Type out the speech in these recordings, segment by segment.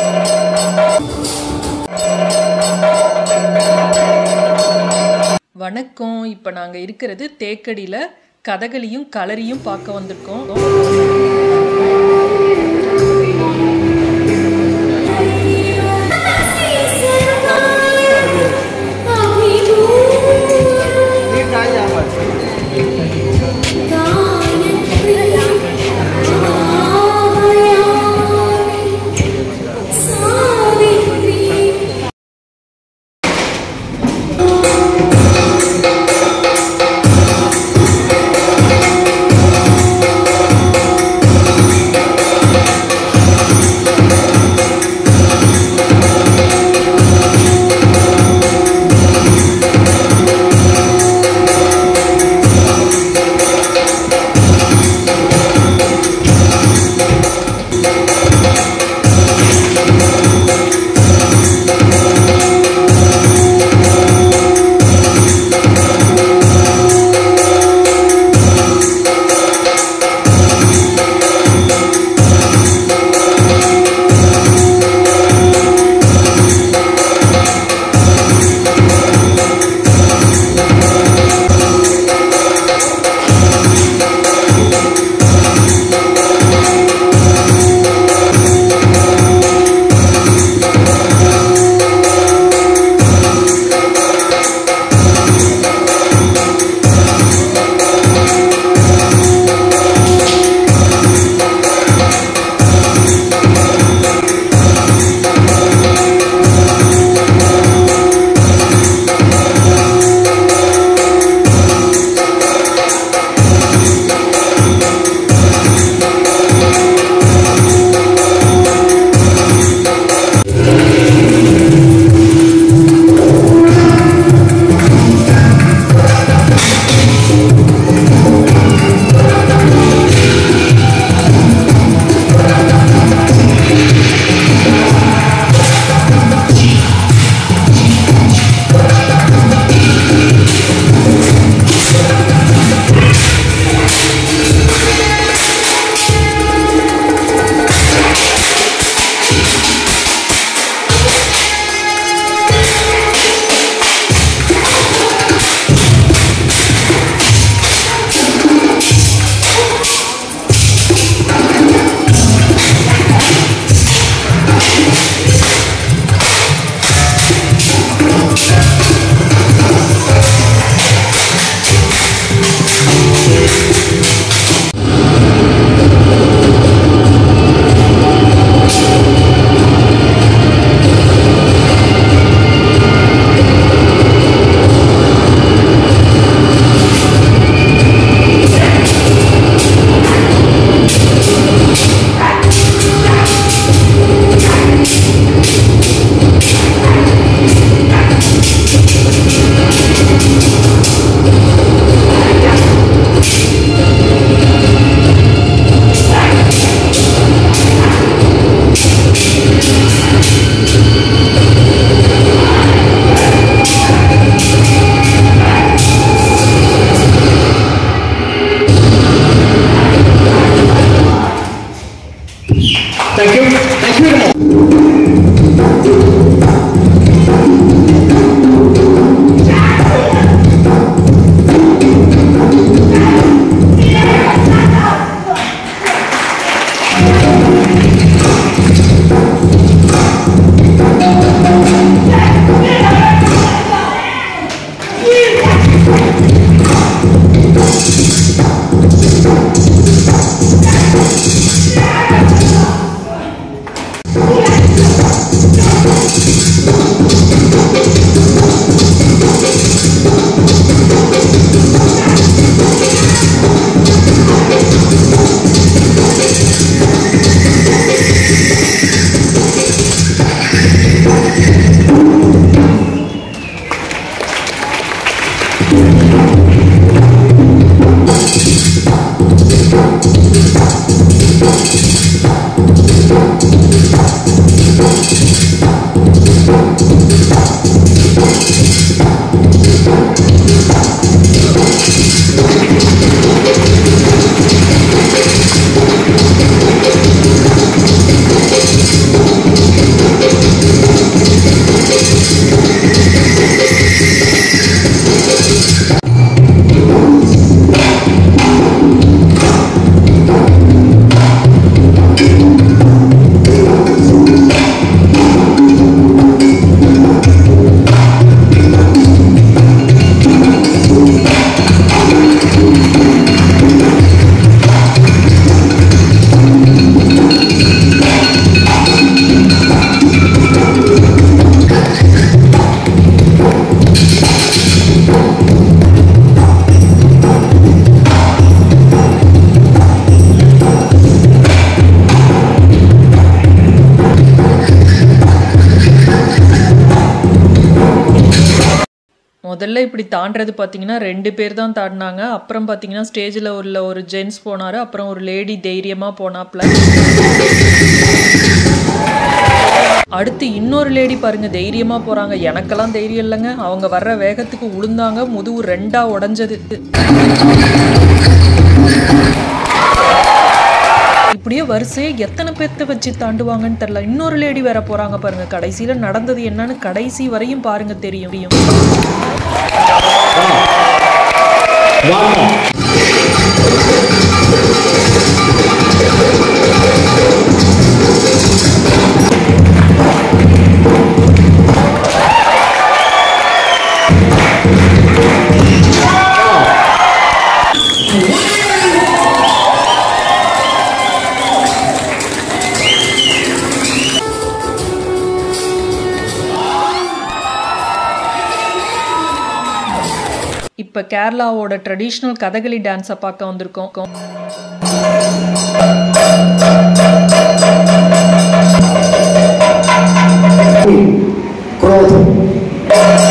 வணக்கம் இப்போ நாங்கள் இருக்கிறது தேக்கடியில் கதகளியும் கலரியும் பார்க்க வந்திருக்கோம் Thank you. Thank you very much. Thank முதல்ல இப்படி தாண்டுறது பார்த்தீங்கன்னா ரெண்டு பேர் தான் தாண்டினாங்க அப்புறம் பார்த்தீங்கன்னா ஸ்டேஜில் உள்ள ஒரு ஜென்ஸ் போனார் அப்புறம் ஒரு லேடி தைரியமாக போனாப்ல அடுத்து இன்னொரு லேடி பாருங்க தைரியமா போறாங்க எனக்கெல்லாம் தைரியம் இல்லைங்க அவங்க வர்ற வேகத்துக்கு உளுந்தாங்க முதுகு ரெண்டா உடைஞ்சது இப்படியே வரிசையை எத்தனை பேர்த்த வச்சு தாண்டுவாங்கன்னு தெரியல இன்னொரு லேடி வேற போறாங்க பாருங்க கடைசியில நடந்தது என்னன்னு கடைசி வரையும் பாருங்க தெரியும் தெரியும். One more. இப்ப கேரளாவோட ட்ரெடிஷ்னல் கதகளி டான்ஸை பார்க்க வந்திருக்கோம் क्रोध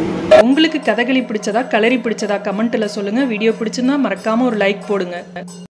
உங்களுக்கு கதகளி பிடிச்சதா கலரி பிடிச்சதா கமெண்ட்ல சொல்லுங்க வீடியோ பிடிச்சிருந்தா மறக்காம ஒரு லைக் போடுங்க